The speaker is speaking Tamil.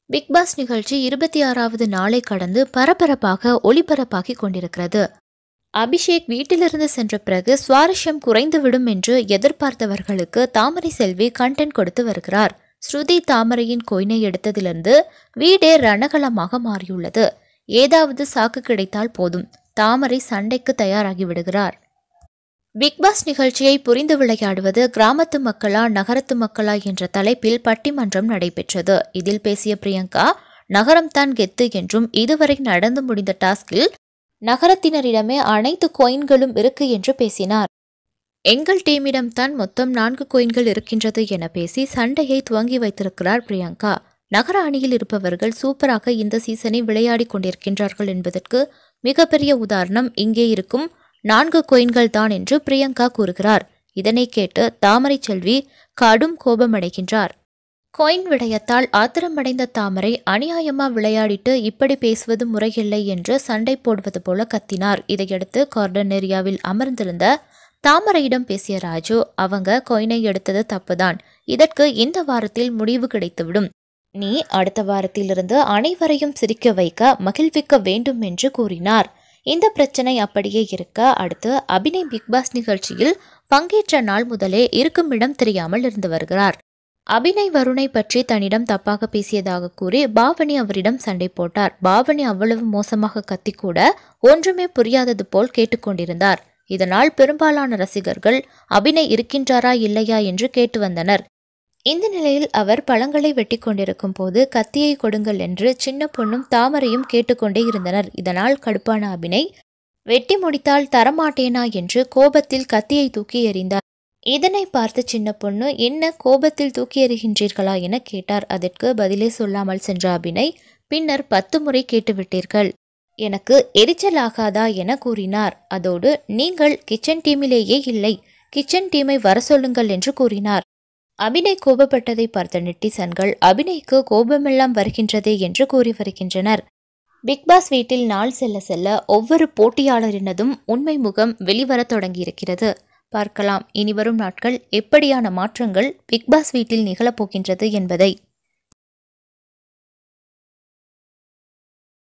பிக் பாஸ் நிகழ்ச்சி இருபத்தி ஆறாவது நாளை கடந்து பரபரப்பாக ஒளிபரப்பாகி கொண்டிருக்கிறது அபிஷேக் வீட்டிலிருந்து சென்ற பிறகு சுவாரஸ்யம் குறைந்துவிடும் என்று எதிர்பார்த்தவர்களுக்கு தாமரை செல்வி கண்டென்ட் கொடுத்து வருகிறார் ஸ்ருதி தாமரையின் கோயினை எடுத்ததிலிருந்து வீடே ரணகலமாக மாறியுள்ளது ஏதாவது சாக்கு கிடைத்தால் போதும் தாமரை சண்டைக்கு தயாராகி விடுகிறார் பிக்பாஸ் நிகழ்ச்சியை புரிந்து விளையாடுவது கிராமத்து மக்களா நகரத்து மக்களா என்ற தலைப்பில் பட்டிமன்றம் நடைபெற்றது இதில் பேசிய பிரியங்கா நகரம்தான் கெத்து என்றும் இதுவரை நடந்து முடிந்த டாஸ்கில் நகரத்தினரிடமே அனைத்து கோயின்களும் இருக்கு என்று பேசினார் எங்கள் டீமிடம்தான் மொத்தம் நான்கு கோயின்கள் இருக்கின்றது என பேசி சண்டையை துவங்கி வைத்திருக்கிறார் பிரியங்கா நகர அணியில் இருப்பவர்கள் சூப்பராக இந்த சீசனை விளையாடி கொண்டிருக்கின்றார்கள் என்பதற்கு மிகப்பெரிய உதாரணம் இங்கே இருக்கும் நான்கு கோயின்கள் தான் என்று பிரியங்கா கூறுகிறார் இதனை கேட்டு தாமரை செல்வி கடும் கோபமடைகின்றார் கோயின் விடயத்தால் ஆத்திரமடைந்த தாமரை அநியாயமா விளையாடிட்டு இப்படி பேசுவது முறையில்லை என்று சண்டை போடுவது போல கத்தினார் இதையடுத்து கார்டன் ஏரியாவில் அமர்ந்திருந்த தாமரையிடம் பேசிய ராஜு அவங்க கோயினை எடுத்தது தப்புதான் இதற்கு இந்த வாரத்தில் முடிவு கிடைத்துவிடும் நீ அடுத்த வாரத்திலிருந்து அனைவரையும் சிரிக்க வைக்க மகிழ்விக்க வேண்டும் என்று கூறினார் இந்த பிரச்சனை அப்படியே இருக்க அடுத்து அபிநய் பிக்பாஸ் நிகழ்ச்சியில் பங்கேற்ற நாள் முதலே இருக்கும் இடம் தெரியாமல் இருந்து வருகிறார் அபிநய் வருணை பற்றி தன்னிடம் தப்பாக பேசியதாக கூறி பாவனி அவரிடம் சண்டை போட்டார் பாவனி அவ்வளவு மோசமாக கத்தி கூட ஒன்றுமே புரியாதது போல் கேட்டுக்கொண்டிருந்தார் இதனால் பெரும்பாலான ரசிகர்கள் அபிநய் இருக்கின்றாரா இல்லையா என்று கேட்டு வந்தனர் இந்த நிலையில் அவர் பழங்களை வெட்டி கொண்டிருக்கும் போது கத்தியை கொடுங்கள் என்று சின்ன பொண்ணும் தாமரையும் கேட்டுக்கொண்டே இருந்தனர் இதனால் கடுப்பான அபிநய் வெட்டி முடித்தால் தரமாட்டேனா என்று கோபத்தில் கத்தியை தூக்கி எறிந்தார் இதனை பார்த்து சின்ன பொண்ணு என்ன கோபத்தில் தூக்கி எறிகின்றீர்களா என கேட்டார் அதற்கு பதிலே சொல்லாமல் சென்ற அபிநய் பின்னர் பத்து முறை கேட்டுவிட்டீர்கள் எனக்கு எரிச்சல் ஆகாதா என கூறினார் அதோடு நீங்கள் கிச்சன் டீமிலேயே இல்லை கிச்சன் டீமை வர சொல்லுங்கள் என்று கூறினார் அபிநய் கோபப்பட்டதை பார்த்த நெட்டிசன்கள் அபிநய்க்கு கோபமெல்லாம் வருகின்றதே என்று கூறி வருகின்றனர் பிக்பாஸ் வீட்டில் நாள் செல்ல செல்ல ஒவ்வொரு போட்டியாளரினதும் உண்மை முகம் வெளிவரத் தொடங்கியிருக்கிறது பார்க்கலாம் இனிவரும் நாட்கள் எப்படியான மாற்றங்கள் பிக்பாஸ் வீட்டில் நிகழப்போகின்றது என்பதை